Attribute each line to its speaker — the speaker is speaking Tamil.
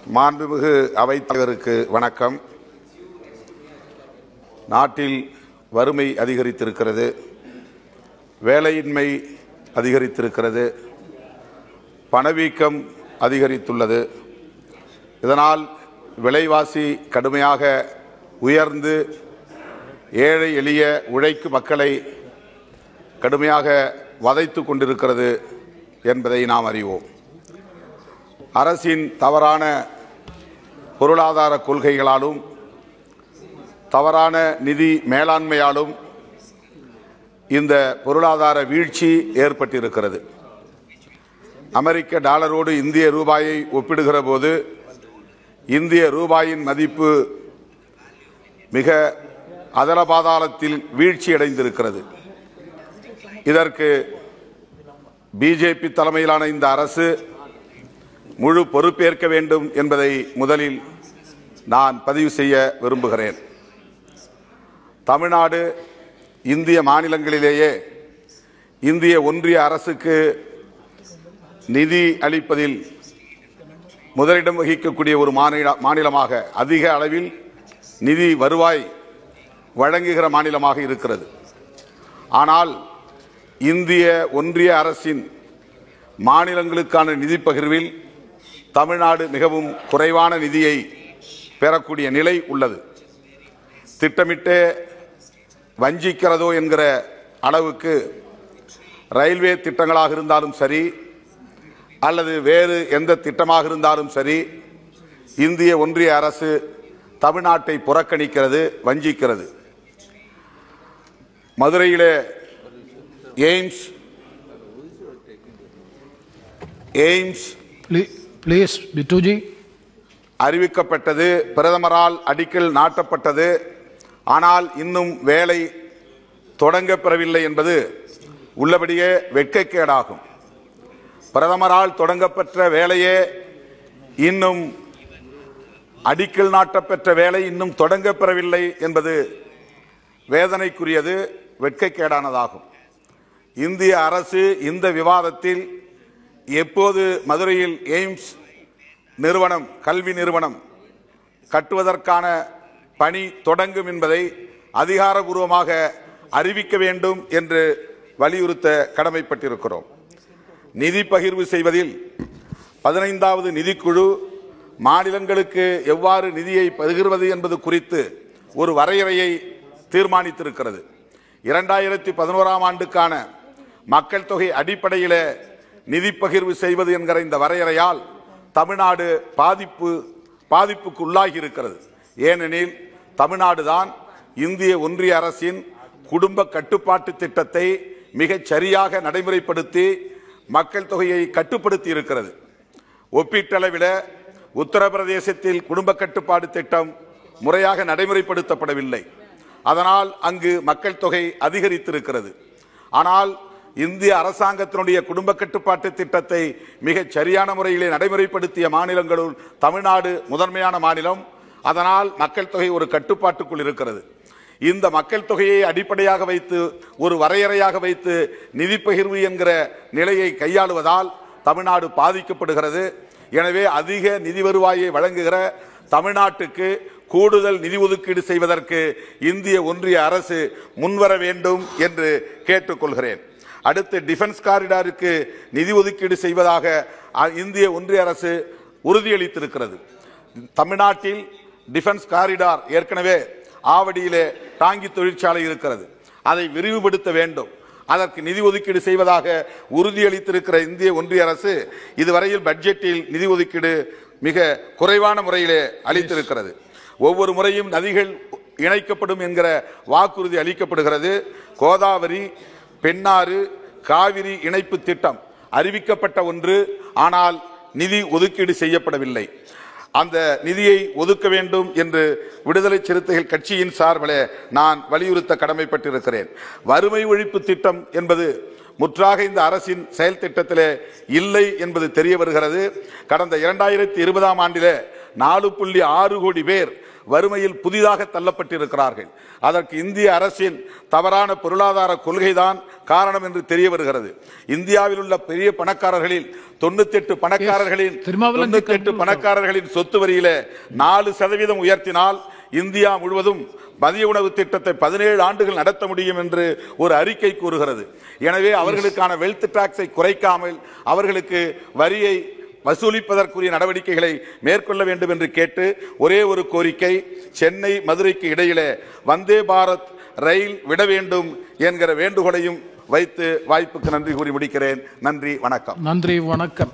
Speaker 1: மாண்புமிகு அவைத்தலைவருக்கு வணக்கம் நாட்டில் வறுமை அதிகரித்திருக்கிறது வேலையின்மை அதிகரித்திருக்கிறது பணவீக்கம் அதிகரித்துள்ளது இதனால் விலைவாசி கடுமையாக உயர்ந்து ஏழை எளிய உழைக்கும் மக்களை கடுமையாக வதைத்து கொண்டிருக்கிறது என்பதை நாம் அறிவோம் அரசின் தவறான பொருளாதார கொள்கைகளாலும் தவறான நிதி மேலாண்மையாலும் இந்த பொருளாதார வீழ்ச்சி ஏற்பட்டிருக்கிறது அமெரிக்க டாலரோடு இந்திய ரூபாயை ஒப்பிடுகிற போது இந்திய ரூபாயின் மதிப்பு மிக அதல பாதாளத்தில் வீழ்ச்சி அடைந்திருக்கிறது இதற்கு பிஜேபி தலைமையிலான இந்த அரசு முழு பொறுப்பேற்க வேண்டும் என்பதை முதலில் நான் பதிவு செய்ய விரும்புகிறேன் தமிழ்நாடு இந்திய மாநிலங்களிலேயே இந்திய ஒன்றிய அரசுக்கு நிதி அளிப்பதில் முதலிடம் வகிக்கக்கூடிய ஒரு மாநில மாநிலமாக அதிக அளவில் நிதி வருவாய் வழங்குகிற மாநிலமாக இருக்கிறது ஆனால் இந்திய ஒன்றிய அரசின் மாநிலங்களுக்கான நிதி பகிர்வில் தமிழ்நாடு மிகவும் குறைவான நிதியை பெறக்கூடிய நிலை உள்ளது திட்டமிட்டு வஞ்சிக்கிறதோ என்கிற அளவுக்கு ரயில்வே திட்டங்களாக இருந்தாலும் சரி அல்லது வேறு எந்த திட்டமாக இருந்தாலும் சரி இந்திய ஒன்றிய அரசு தமிழ்நாட்டை புறக்கணிக்கிறது வஞ்சிக்கிறது மதுரையிலே AIIMS AIIMS
Speaker 2: Please, please, Bituji,
Speaker 1: அறிவிக்கப்பட்டது பிரதமரால் அடிக்கல் நாட்டப்பட்டது ஆனால் இன்னும் வேலை தொடங்கப்பெறவில்லை என்பது உள்ளபடியே வெட்கக்கேடாகும் பிரதமரால் தொடங்கப்பெற்ற வேலையே இன்னும் அடிக்கல் நாட்டப்பெற்ற வேலை இன்னும் தொடங்கப்பெறவில்லை என்பது வேதனைக்குரியது வெட்கக்கேடானதாகும் இந்திய அரசு இந்த விவாதத்தில் எப்போது மதுரையில் எய்ம்ஸ் நிறுவனம் கல்வி நிறுவனம் கட்டுவதற்கான பணி தொடங்கும் என்பதை அதிகாரபூர்வமாக அறிவிக்க வேண்டும் என்று வலியுறுத்த கடமைப்பட்டிருக்கிறோம் நிதி பகிர்வு செய்வதில் பதினைந்தாவது நிதிக்குழு மாநிலங்களுக்கு எவ்வாறு நிதியை பகிர்வது என்பது குறித்து ஒரு வரையறையை தீர்மானித்திருக்கிறது இரண்டாயிரத்தி பதினோராம் ஆண்டுக்கான மக்கள் தொகை அடிப்படையில் நிதி பகிர்வு செய்வது என்கிற இந்த வரையறையால் தமிழ்நாடு பாதிப்பு பாதிப்புக்கு உள்ளாகி இருக்கிறது ஏனெனில் தமிழ்நாடு தான் இந்திய ஒன்றிய அரசின் குடும்ப கட்டுப்பாட்டு திட்டத்தை மிகச் சரியாக நடைமுறைப்படுத்தி மக்கள் தொகையை கட்டுப்படுத்தி இருக்கிறது ஒப்பீட்டளவில் உத்தரப்பிரதேசத்தில் குடும்ப கட்டுப்பாடு திட்டம் முறையாக நடைமுறைப்படுத்தப்படவில்லை அதனால் அங்கு மக்கள் தொகை அதிகரித்திருக்கிறது ஆனால் இந்திய அரசாங்கத்தினுடைய குடும்ப கட்டுப்பாட்டு திட்டத்தை மிகச் சரியான முறையிலே நடைமுறைப்படுத்திய மாநிலங்களுள் தமிழ்நாடு முதன்மையான மாநிலம் அதனால் மக்கள் தொகை ஒரு கட்டுப்பாட்டுக்குள் இருக்கிறது இந்த மக்கள் தொகையை அடிப்படையாக வைத்து ஒரு வரையறையாக வைத்து நிதி பகிர்வு என்கிற நிலையை கையாளுவதால் தமிழ்நாடு பாதிக்கப்படுகிறது எனவே அதிக நிதி வருவாயை வழங்குகிற தமிழ்நாட்டுக்கு கூடுதல் நிதி ஒதுக்கீடு செய்வதற்கு இந்திய ஒன்றிய அரசு முன்வர வேண்டும் என்று கேட்டுக்கொள்கிறேன் அடுத்து டிஃபென்ஸ் காரிடாருக்கு நிதி ஒதுக்கீடு செய்வதாக அ- இந்திய ஒன்றிய அரசு உறுதியளித்திருக்கிறது தமிழ்நாட்டில் டிஃபென்ஸ் காரிடார் ஏற்கனவே ஆவடியிலே டாங்கி தொழிற்சாலை இருக்கிறது அதை விரிவுபடுத்த வேண்டும் அதற்கு நிதி ஒதுக்கீடு செய்வதாக உறுதியளித்திருக்கிற இந்திய ஒன்றிய அரசு இதுவரையில் பட்ஜெட்டில் நிதி ஒதுக்கீடு மிக குறைவான முறையிலே அளித்திருக்கிறது ஒவ்வொரு முறையும் நதிகள் இணைக்கப்படும் என்கிற வாக்குறுதி அளிக்கப்படுகிறது கோதாவரி பெண்ணாறு காவிரி இணைப்பு திட்டம் அறிவிக்கப்பட்ட ஒன்று ஆனால் நிதி ஒதுக்கீடு செய்யப்படவில்லை அந்த நிதியை ஒதுக்க வேண்டும் என்று விடுதலை சிறுத்தைகள் கட்சியின் சார்பில் நான் வலியுறுத்த கடமைப்பட்டிருக்கிறேன் வறுமை ஒழிப்பு திட்டம் என்பது முற்றாக இந்த அரசின் செயல் திட்டத்திலே இல்லை என்பது தெரிய வருகிறது கடந்த இரண்டாயிரத்தி இருபதாம் ஆண்டிலே நாலு புள்ளி ஆறு கோடி பேர் வறுமையில் புதிதாக தள்ளப்பட்டிருக்கிறார்கள் அதற்கு இந்திய அரசின் தவறான பொருளாதார கொள்கைதான் காரணம் என்று தெரிய வருகிறது இந்தியாவில் உள்ள பெரிய பணக்காரர்களில் தொண்ணூத்தி எட்டு பணக்காரர்களின்
Speaker 2: Yes. திருமாவளவன்
Speaker 1: தொண்ணூத்தி எட்டு
Speaker 2: conclude.
Speaker 1: பணக்காரர்களின் சொத்து வரியில நாலு சதவீதம் உயர்த்தினால் இந்தியா முழுவதும் மதிய உணவு திட்டத்தை பதினேழு ஆண்டுகள் நடத்த முடியும் என்று ஒரு அறிக்கை கூறுகிறது எனவே அவர்களுக்கான வெல்த் டாக்ஸை குறைக்காமல் அவர்களுக்கு வரியை வசூலிப்பதற்குரிய நடவடிக்கைகளை மேற்கொள்ள வேண்டும் என்று கேட்டு ஒரே ஒரு கோரிக்கை சென்னை மதுரைக்கு இடையிலே வந்தே பாரத் ரயில் விட வேண்டும் என்கிற வேண்டுகோளையும் வைத்து வாய்ப்புக்கு நன்றி கூறி முடிக்கிறேன் நன்றி வணக்கம்
Speaker 2: Nandri Vanakkam.